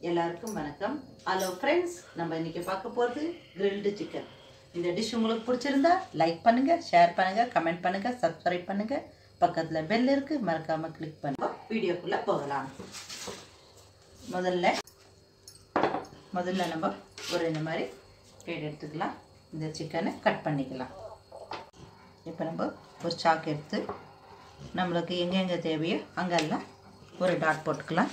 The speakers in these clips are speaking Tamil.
எல்லாருக்கும் வணக்கம் ஹலோ ஃப்ரெண்ட்ஸ் நம்ம இன்னைக்கு பார்க்க போகிறது கிரில்டு சிக்கன் இந்த டிஷ் உங்களுக்கு பிடிச்சிருந்தா லைக் பண்ணுங்க ஷேர் பண்ணுங்க கமெண்ட் பண்ணுங்க சப்ஸ்கிரைப் பண்ணுங்க பக்கத்தில் பெல் இருக்கு மறக்காம கிளிக் பண்ணுங்க வீடியோக்குள்ள போகலாம் முதல்ல முதல்ல நம்ம ஒரு இந்த மாதிரி பிளேட் எடுத்துக்கலாம் இந்த சிக்கனை கட் பண்ணிக்கலாம் இப்போ நம்ம ஒரு சாக்கு எடுத்து நம்மளுக்கு எங்கெங்கே தேவையோ அங்கெல்லாம் ஒரு டாட் போட்டுக்கலாம்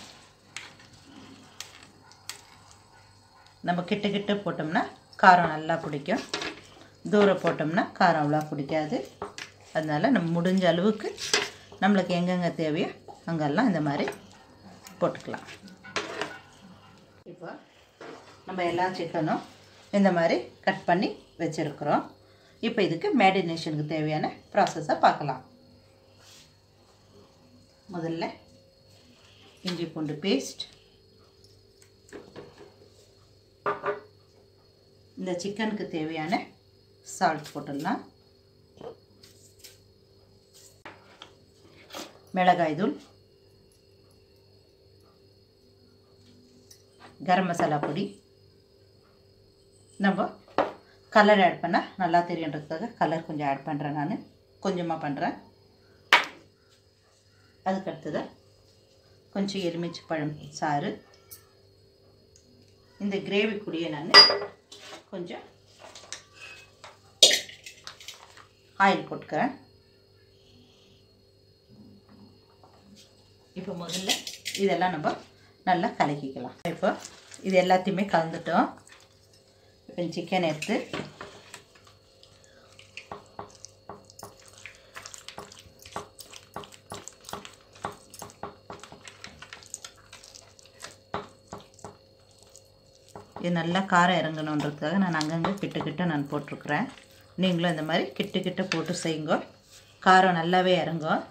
நம்ம கிட்ட கிட்ட போட்டோம்னா காரம் நல்லா பிடிக்கும் தூரம் போட்டோம்னா காரம் அவ்வளோ பிடிக்காது அதனால் நம்ம முடிஞ்ச அளவுக்கு நம்மளுக்கு எங்கெங்கே தேவையோ அங்கெல்லாம் இந்த மாதிரி போட்டுக்கலாம் இப்போ நம்ம எல்லா சிக்கனும் இந்த மாதிரி கட் பண்ணி வச்சுருக்குறோம் இப்போ இதுக்கு மேரினேஷனுக்கு தேவையான ப்ராசஸை பார்க்கலாம் முதல்ல இஞ்சி பூண்டு பேஸ்ட் இந்த சிக்கனுக்கு தேவையான சால்ட் போட்டுடலாம் மிளகாய் தூள் கரம் மசாலா பொடி நம்ம கலர் ஆட் பண்ணால் நல்லா தெரியுன்றதுக்காக கலர் கொஞ்சம் ஆட் பண்ணுறேன் நான் கொஞ்சமாக பண்ணுறேன் அதுக்கு அடுத்தது கொஞ்சம் எலுமிச்சை பழம் சாறு இந்த கிரேவி கூடிய நான் கொஞ்சம் ஆயில் போட்டுக்கிறேன் இப்போ முதல்ல இதெல்லாம் நம்ம நல்லா கலக்கிக்கலாம் இப்போ இது எல்லாத்தையுமே கலந்துட்டோம் இப்போ சிக்கன் எடுத்து இது நல்லா காரம் இறங்கணுன்றதுக்காக நான் அங்கங்கே கிட்ட கிட்ட நான் போட்டிருக்கிறேன் நீங்களும் இந்த மாதிரி கிட்ட கிட்ட போட்டு செய்யுங்க காரம் நல்லாவே இறங்கும்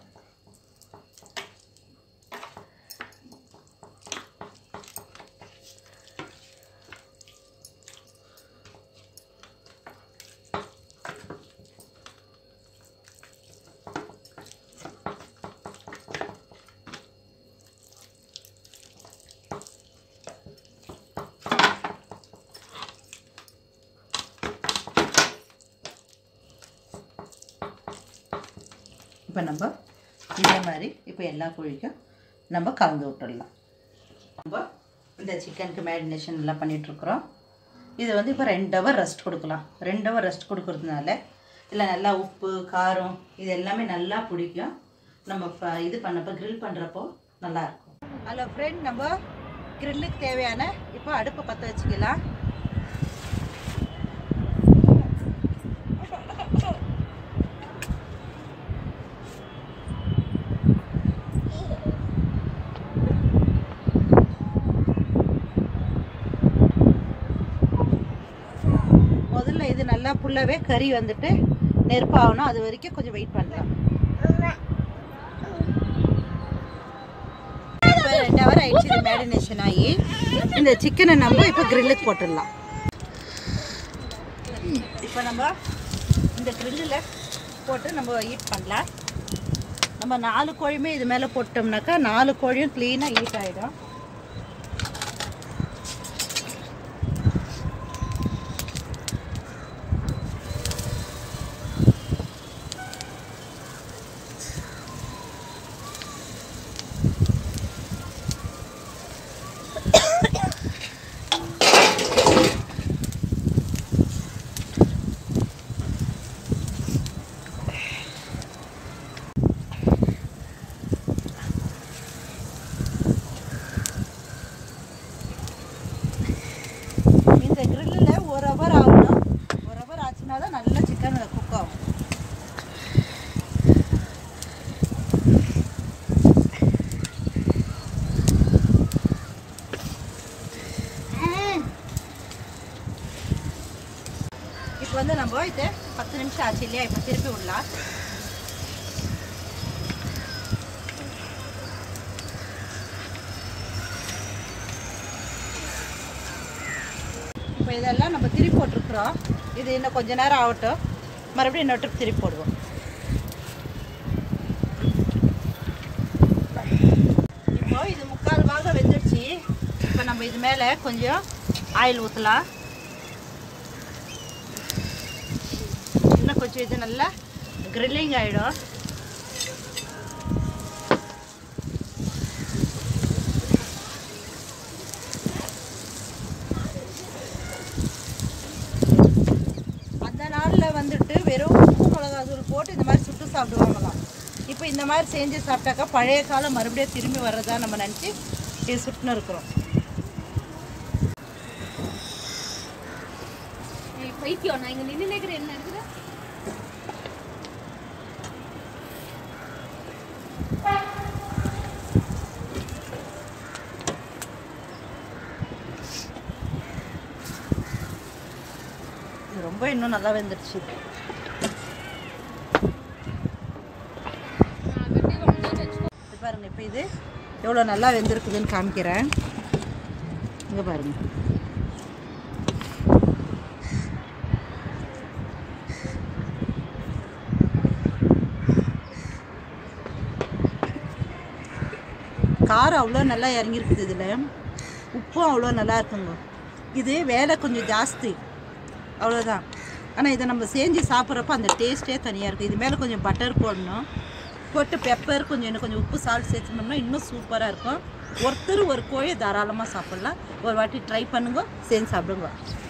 இப்போ நம்ம இதே மாதிரி இப்போ எல்லா கோழிக்கும் நம்ம கலந்து விட்டுடலாம் நம்ம இந்த சிக்கனுக்கு மேரினேஷன் எல்லாம் பண்ணிகிட்ருக்குறோம் இது வந்து இப்போ ரெண்டு ஹவர் ரெஸ்ட் கொடுக்கலாம் ரெண்டு ஹவர் ரெஸ்ட் கொடுக்கறதுனால இல்லை நல்லா உப்பு காரம் இது எல்லாமே நல்லா பிடிக்கும் நம்ம ப- இது பண்ணப்போ grill பண்ணுறப்போ நல்லாயிருக்கும் ஹலோ ஃப்ரெண்ட் நம்ம கிரில்லுக்கு தேவையான இப்போ அடுப்பை பற்ற வச்சுக்கலாம் முதல்ல இது நல்லா ஃபுல்லாகவே கறி வந்துட்டு நெருப்பாகணும் அது வரைக்கும் கொஞ்சம் வெயிட் பண்ணலாம் இப்போ ரெண்டு ஹவர் ஆயிடுச்சு இது மேரினேஷன் ஆகி இந்த சிக்கனை நம்ம இப்போ கிரில்லுக்கு போட்டுடலாம் இப்போ நம்ம இந்த கிரில்லில் போட்டு நம்ம ஹீட் பண்ணலாம் நம்ம நாலு கோழியுமே இது மேலே போட்டோம்னாக்கா நாலு கோழியும் க்ளீனாக ஹீட் ஆகிடும் இந்த கிரில்லில் ஒரு ஹவர் ஆகணும் ஒரு ஹவர் ஆச்சுன்னா தான் நல்லா சிக்கன் குக் ஆகும் இப்போ வந்து நம்ம இது பத்து நிமிஷம் ஆச்சு இல்லையா இப்போ திருப்பி விடலாம் இப்போ இதெல்லாம் நம்ம திருப்பி போட்டிருக்குறோம் இது இன்னும் கொஞ்ச நேரம் ஆகட்டும் மறுபடியும் இன்னொரு trip திருப்பி போடுவோம் இப்போ இது முக்கால் பாகம் வெந்துடுச்சு இப்போ நம்ம இது மேலே கொஞ்சம் ஆயில் ஊற்றலாம் இன்னும் கொஞ்சம் இது நல்லா கிரில்லிங் ஆகிடும் அந்த நாளில் வந்துட்டு வெறும் உப்பு மிளகாத்தூள் போட்டு இந்த மாதிரி சுட்டு சாப்பிடுவாங்களாம் இப்போ இந்த மாதிரி செஞ்சு சாப்பிட்டாக்கா பழைய காலம் மறுபடியும் திரும்பி வர்றதா நம்ம நினச்சி இது சுட்டுன்னு இருக்கிறோம் ஏய், பைத்தியம் நான் இங்க நின்று நினைக்கிறேன் என்ன இருக்குது இது ரொம்ப இன்னும் நல்லா வெந்துடுச்சு நான் வெட்டி வந்து வச்சுக்கோ இது பாருங்க இப்போ இது எவ்வளோ நல்லா வெந்திருக்குதுன்னு காமிக்கிறேன் இங்கே பாருங்க காரம் அவ்வளோ நல்லா இறங்கியிருக்குது இதில் உப்பும் அவ்வளோ நல்லா இருக்குங்க இது வேலை கொஞ்சம் ஜாஸ்தி அவ்வளோதான் ஆனால் இதை நம்ம செஞ்சு சாப்பிட்றப்ப அந்த டேஸ்ட்டே தனியாக இருக்குது இது மேலே கொஞ்சம் பட்டர் போடணும் போட்டு பெப்பர் கொஞ்சம் இன்னும் கொஞ்சம் உப்பு சால்ட் சேர்த்துனோம்னா இன்னும் சூப்பராக இருக்கும் ஒருத்தர் ஒரு கோழி தாராளமாக சாப்பிட்லாம் ஒரு வாட்டி ட்ரை பண்ணுங்க செஞ்சு சாப்பிடுங்க